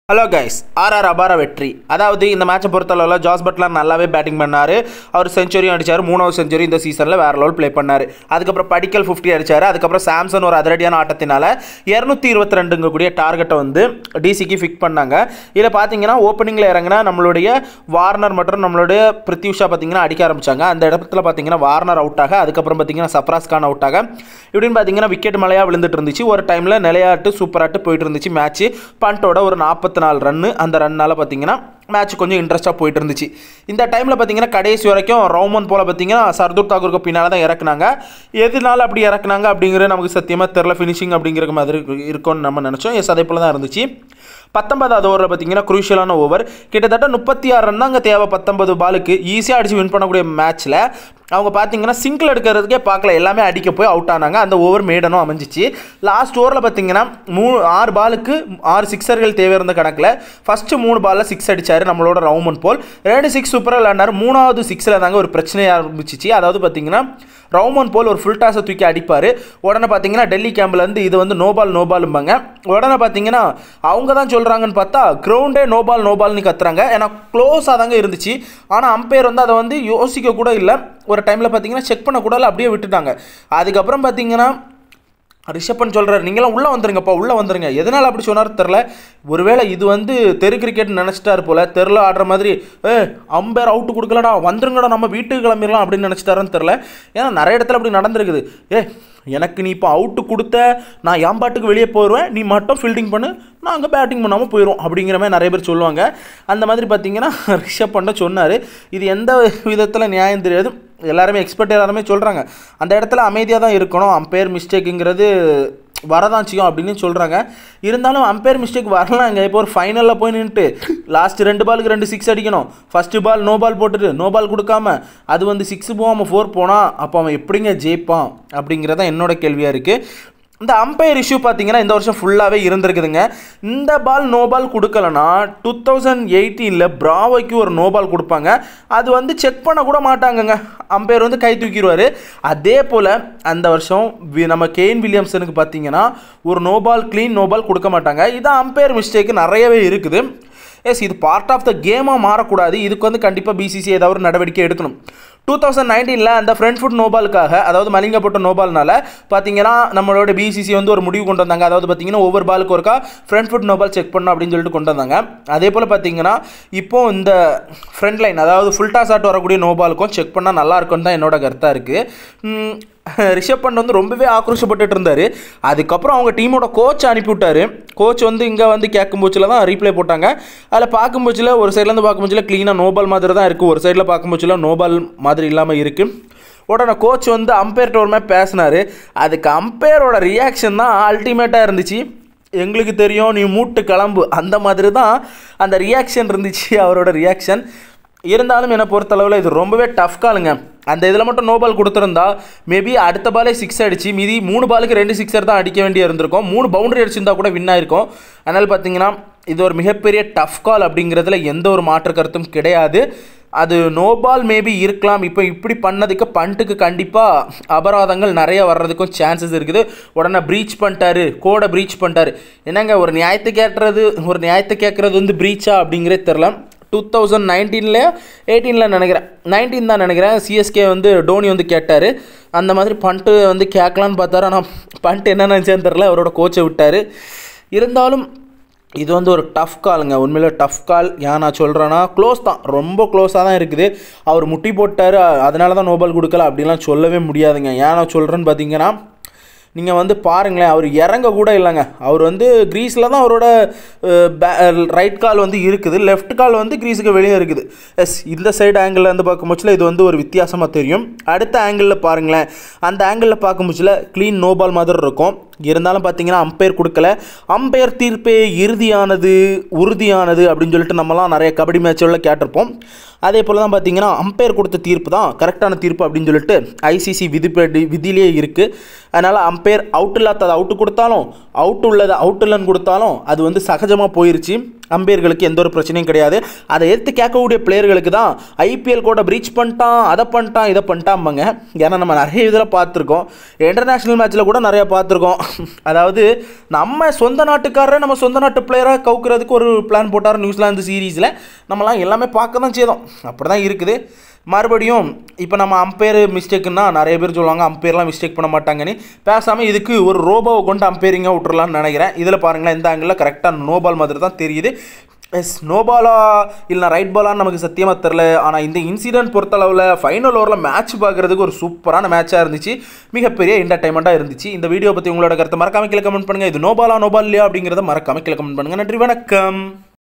hello guys RR அபார வெற்றி அதாவது இந்த மேட்சை பொறுத்தளவில் ஜாஸ் பட்லர் நல்லாவே பேட்டிங் பண்ணார் அவர் செஞ்சுரியும் அடிச்சார் மூணாவது செஞ்சுரி இந்த சீசனில் வேற லெவல் ப்ளே பண்ணார் அதுக்கப்புறம் படிக்கல் ஃபிஃப்டி அடிச்சார் அதுக்கப்புறம் சாம்சன் ஒரு அதிரடியான ஆட்டத்தினால இரநூத்தி இருபத்தி ரெண்டுங்க கூடிய டார்கெட்டை வந்து டிசிக்கு ஃபிக் பண்ணாங்க இதில் பார்த்தீங்கன்னா ஓப்பனிங்கில் இறங்கினா நம்மளுடைய வார்னர் மற்றும் நம்மளுடைய பிருத்யூஷா பார்த்தீங்கன்னா அடிக்க ஆரம்பிச்சாங்க அந்த இடத்துல பார்த்தீங்கன்னா வார்னர் அவுட் ஆக அதுக்கப்புறம் பார்த்தீங்கன்னா சப்ராஸ் கான் அவுட் ஆக இப்படின்னு பார்த்தீங்கன்னா விக்கெட் மழையாக விழுந்துட்டு இருந்துச்சு ஒரு டைமில் நிலையாட்டு சூப்பராட்டு போயிட்டு இருந்துச்சு மேட்ச் பண்டோட ஒரு நாற்பத்தி நாலு ரன்னு அந்த ரன்னால் பார்த்தீங்கன்னா மேட்ச் கொஞ்சம் இன்ட்ரெஸ்ட்டாக போயிட்டு இருந்துச்சு இந்த டைமில் பார்த்தீங்கன்னா கடைசி வரைக்கும் ரவுமன் போல் பார்த்தீங்கன்னா சர்துர் தாக்கூருக்கு பின்னால் தான் இறக்குனாங்க எதனால அப்படி இறக்குனாங்க அப்படிங்கிறது நமக்கு சத்தியமாக தெரில ஃபினிஷிங் அப்படிங்கிற மாதிரி இருக்கும்னு நம்ம நினச்சோம் எஸ் அதே போல் தான் இருந்துச்சு பத்தொன்பதாவது ஓவரில் பார்த்தீங்கன்னா குரூஷியலான ஓவர் கிட்டத்தட்ட முப்பத்தி ஆறு ரன் தாங்க தேவை பத்தொன்பது பாலுக்கு ஈஸியாக அடித்து வின் பண்ணக்கூடிய மேட்ச்சில் அவங்க பார்த்தீங்கன்னா சிங்கிள் எடுக்கிறதுக்கே பார்க்கல எல்லாமே அடிக்க போய் அவுட் ஆனாங்க அந்த ஓவர் மேடனும் அமைஞ்சிச்சு லாஸ்ட் ஓவரில் பார்த்தீங்கன்னா மூ ஆறு பாலுக்கு ஆறு சிக்ஸர்கள் தேவை இருந்த கணக்கில் ஃபஸ்ட்டு மூணு பாலில் சிக்ஸ் அடித்தார் நம்மளோட ரவுமன் போல் ரெண்டு சிக்ஸ் சூப்பராக விளையாண்டார் மூணாவது சிக்ஸில் தாங்க ஒரு பிரச்சனையாக ஆரம்பிச்சிச்சு அதாவது பார்த்தீங்கன்னா ரவுமன் போல் ஒரு ஃபுல் டாஸை தூக்கி அடிப்பார் உடனே பார்த்தீங்கன்னா டெல்லி கேம்ப்லேருந்து இது வந்து நோபால் நோபாலும்பாங்க உடனே பார்த்தீங்கன்னா அவங்க தான் சொல்கிறாங்கன்னு பார்த்தா கிரவுண்டே நோபால் நோபால்னு கத்துறாங்க ஏன்னா க்ளோஸாக தாங்க இருந்துச்சு ஆனால் அம்பையர் வந்து அதை வந்து யோசிக்க கூட இல்லை ஒரு டைமில் பார்த்தீங்கன்னா செக் பண்ணக்கூடாது அப்படியே விட்டுட்டாங்க அதுக்கப்புறம் பார்த்தீங்கன்னா ரிஷப்பன் சொல்கிறார் நீங்களாம் உள்ளே வந்துருங்கப்பா உள்ளே வந்துருங்க எதனால் அப்படி சொன்னார் தெரில ஒருவேளை இது வந்து தெரு கிரிக்கெட் நினச்சிட்டாரு போல் தெருல ஆடுற மாதிரி ஏ அம்பேர் அவுட்டு கொடுக்கலடா வந்துருங்கடா நம்ம வீட்டுக்கு கிளம்பிடலாம் அப்படின்னு நினச்சிட்டாருன்னு தெரில ஏன்னா நிறைய இடத்துல அப்படி நடந்திருக்குது ஏ எனக்கு நீ இப்போ அவுட்டு கொடுத்த நான் என் பாட்டுக்கு வெளியே போயிடுவேன் நீ மட்டும் ஃபீல்டிங் பண்ணு நாங்கள் பேட்டிங் பண்ணாமல் போயிடும் அப்படிங்கிற மாதிரி நிறைய பேர் சொல்லுவாங்க அந்த மாதிரி பார்த்தீங்கன்னா ரிஷப் பண்ண சொன்னார் இது எந்த விதத்தில் நியாயம் தெரியாது எல்லாருமே எக்ஸ்பர்ட் எல்லாருமே சொல்கிறாங்க அந்த இடத்துல அமைதியாக தான் இருக்கணும் அம்பையர் மிஸ்டேக்குங்கிறது வரதான் செய்யும் அப்படின்னு சொல்கிறாங்க இருந்தாலும் அம்பையர் மிஸ்டேக் வரலாங்க இப்போ ஒரு ஃபைனலில் போய் நின்றுட்டு லாஸ்ட் ரெண்டு பாலுக்கு ரெண்டு சிக்ஸ் அடிக்கணும் ஃபஸ்ட்டு பால் நோ பால் போட்டுட்டு நோ பால் கொடுக்காம அது வந்து சிக்ஸ் போகாமல் ஃபோர் போனால் அப்போ அவன் எப்படிங்க ஜெயிப்பான் அப்படிங்கிறதான் என்னோட கேள்வியாக இருக்குது இந்த அம்பையர் இஷ்யூ பார்த்தீங்கன்னா இந்த வருஷம் ஃபுல்லாகவே இருந்திருக்குதுங்க இந்த பால் நோ பால் கொடுக்கலனா டூ தௌசண்ட் எயிட்டீனில் பிராவோய்க்கு ஒரு நோ பால் கொடுப்பாங்க அது வந்து செக் பண்ண கூட மாட்டாங்கங்க அம்பையர் வந்து கை தூக்கிடுவார் அதே போல் அந்த வருஷம் வி- நம்ம கெயின் வில்லியம்சனுக்கு பார்த்தீங்கன்னா ஒரு no ball clean no ball கொடுக்க மாட்டாங்க இதான் அம்பையர் மிஸ்டேக்கு நிறையவே இருக்குது எஸ் இது பார்ட் ஆஃப் த கேமாக மாறக்கூடாது இதுக்கு வந்து கண்டிப்பாக பிசிசி ஏதாவது ஒரு நடவடிக்கை எடுக்கணும் டூ தௌசண்ட் நைன்டீனில் அந்த ஃப்ரண்ட் ஃபுட் நோபாலுக்காக அதாவது மலிங்கப்பட்ட நோபால்னால பார்த்தீங்கன்னா நம்மளோட பிசிசி வந்து ஒரு முடிவு கொண்டு வந்தாங்க அதாவது பார்த்தீங்கன்னா ஒவ்வொரு பாலுக்கு ஒருக்கா ஃப்ரண்ட் ஃபுட் நோபால் செக் பண்ணணும் அப்படின்னு சொல்லிட்டு கொண்டு வந்தாங்க அதே போல் பார்த்தீங்கன்னா இப்போ இந்த ஃப்ரண்ட் லைன் அதாவது ஃபுல் டாஸ் ஆட் வரக்கூடிய நோபாலுக்கும் செக் பண்ணால் நல்லா இருக்கும்னு தான் என்னோட கருத்தாக இருக்குது ரிஷப் பண்ட் வந்து ரொம்பவே ஆக்ரோஷப்பட்டுட்டு இருந்தார் அதுக்கப்புறம் அவங்க டீமோட கோச் அனுப்பி விட்டாரு கோச் வந்து இங்கே வந்து கேட்கும் போச்சில் தான் ரீப்ளே போட்டாங்க அதில் பார்க்கும் போச்சில் ஒரு சைட்லேருந்து பார்க்கும் போச்சில் க்ளீனாக நோபால் மாதிரி தான் இருக்குது ஒரு சைடில் பார்க்கும் போச்சில் நோபால் மாதிரி இல்லாமல் இருக்குது உடனே கோச் வந்து அம்பையர்கிட்ட ஒரு மாதிரி பேசினார் அதுக்கு அம்பையரோட ரியாக்ஷன் தான் அல்டிமேட்டாக இருந்துச்சு எங்களுக்கு தெரியும் நீ மூட்டு கிளம்பு அந்த மாதிரி தான் அந்த ரியாக்ஷன் இருந்துச்சு அவரோட ரியாக்ஷன் இருந்தாலும் என்னை பொறுத்தளவில் இது ரொம்பவே டஃப் காலுங்க அந்த இதில் மட்டும் நோ பால் கொடுத்துருந்தா மேபி அடுத்த பாலே சிக்ஸ் அடிச்சு மீதி மூணு பாலுக்கு ரெண்டு சிக்ஸர் தான் அடிக்க வேண்டிய இருந்திருக்கும் மூணு பவுண்டரி அடிச்சிருந்தா கூட வின் ஆயிருக்கும் அதனால் பார்த்தீங்கன்னா இது ஒரு மிகப்பெரிய டஃப் கால் அப்படிங்கிறதுல எந்த ஒரு மாற்று கருத்தும் கிடையாது அது நோ பால் மேபி இருக்கலாம் இப்போ இப்படி பண்ணதுக்கு பண்ட்டுக்கு கண்டிப்பாக அபராதங்கள் நிறைய வர்றதுக்கும் சான்சஸ் இருக்குது உடனே ப்ரீச் பண்ணிட்டாரு கோடை ப்ரீச் பண்ணிட்டாரு என்னங்க ஒரு நியாயத்தை கேட்கறது ஒரு நியாயத்தை கேட்குறது வந்து ப்ரீச்சா அப்படிங்கிறே தெரில டூ தௌசண்ட் நைன்டீனில் எயிட்டீனில் நினைக்கிறேன் நைன்டீன் தான் நினைக்கிறேன் சிஎஸ்கே வந்து டோனி வந்து கேட்டார் அந்த மாதிரி பண்ட்டு வந்து கேட்கலான்னு பார்த்தாரு ஆனால் பண்ட்டு என்ன நினச்சேன்னு தெரில அவரோட கோச்சை விட்டார் இருந்தாலும் இது வந்து ஒரு டஃப் காலுங்க உண்மையிலே டஃப் கால் ஏன் நான் சொல்கிறேன்னா க்ளோஸ் தான் ரொம்ப க்ளோஸாக தான் இருக்குது அவர் முட்டி போட்டார் அதனால தான் நோபால் கொடுக்கல அப்படிலாம் சொல்லவே முடியாதுங்க ஏன் நான் சொல்கிறேன்னு பார்த்தீங்கன்னா நீங்கள் வந்து பாருங்களேன் அவர் இறங்க கூட இல்லைங்க அவர் வந்து க்ரீஸில் தான் அவரோட ரைட் கால் வந்து இருக்குது லெஃப்ட் கால் வந்து க்ரீஸுக்கு வெளியே இருக்குது எஸ் இந்த சைடு ஆங்கிளில் வந்து பார்க்கும்போச்சில் இது வந்து ஒரு வித்தியாசமாக தெரியும் அடுத்த ஆங்கிளில் பாருங்களேன் அந்த ஆங்கிளில் பார்க்கும்போச்சில் க்ளீன் நோபால் மாதிரி இருக்கும் இருந்தாலும் பார்த்தீங்கன்னா அம்பையர் கொடுக்கல அம்பையர் தீர்ப்பே இறுதியானது உறுதியானது அப்படின்னு சொல்லிட்டு நம்மலாம் நிறைய கபடி மேட்சுகளில் கேட்டிருப்போம் அதே போல் தான் பார்த்தீங்கன்னா அம்பையர் கொடுத்த தீர்ப்பு தான் கரெக்டான தீர்ப்பு அப்படின்னு சொல்லிட்டு ஐசிசி விதிப்படி விதியிலே இருக்குது அதனால் அம்பையர் அவுட் இல்லாதது அவுட்டு கொடுத்தாலும் அவுட் உள்ளது அவுட் இல்லைன்னு கொடுத்தாலும் அது வந்து சகஜமாக போயிருச்சு அம்பையர்களுக்கு எந்த ஒரு பிரச்சனையும் கிடையாது அதை எடுத்து கேட்கக்கூடிய பிளேயர்களுக்கு தான் ஐபிஎல் கூட ப்ரீச் பண்ணிட்டான் அதை பண்ணிட்டான் இதை பண்ணிட்டாம்பாங்க ஏன்னா நம்ம நிறைய இதில் பார்த்துருக்கோம் இன்டர்நேஷ்னல் மேட்ச்சில் கூட நிறைய பார்த்துருக்கோம் அதாவது நம்ம சொந்த நாட்டுக்காரரை நம்ம சொந்த நாட்டு பிளேயராக கவுக்கிறதுக்கு ஒரு பிளான் போட்டார் நியூசிலாந்து சீரீஸில் நம்மலாம் எல்லாமே பார்க்க தான் செய்தோம் அப்படி தான் இருக்குது மறுபடியும் இப்போ நம்ம அம்பையர் மிஸ்டேக்குன்னா நிறைய பேர் சொல்லுவாங்க அம்பையர்லாம் மிஸ்டேக் பண்ண மாட்டாங்கன்னு பேசாமல் இதுக்கு ஒரு ரோபோவை கொண்டு அம்பையரிங்காக விட்டுறலாம்னு நினைக்கிறேன் இதில் பாருங்களேன் இந்த ஆங்கிளில் கரெக்டாக நோபால் மாதிரி தான் தெரியுது எஸ் நோபாலா இல்லை ரைட் பாலான்னு நமக்கு சத்தியமாக தெரில ஆனால் இந்த இன்சிடென்ட் பொறுத்தளவில் ஃபைனல் ஓவரில் மேட்ச் பார்க்குறதுக்கு ஒரு சூப்பரான மேட்சாக இருந்துச்சு மிகப்பெரிய என்டர்டைன்மெண்ட்டாக இருந்துச்சு இந்த வீடியோ பற்றி உங்களோட கருத்தை மறக்காம கீழே கமெண்ட் பண்ணுங்கள் இது நோபாலா நோபால் இல்லையா அப்படிங்கிறத மறக்காம கீழே கமெண்ட் பண்ணுங்கள் நன்றி வணக்கம்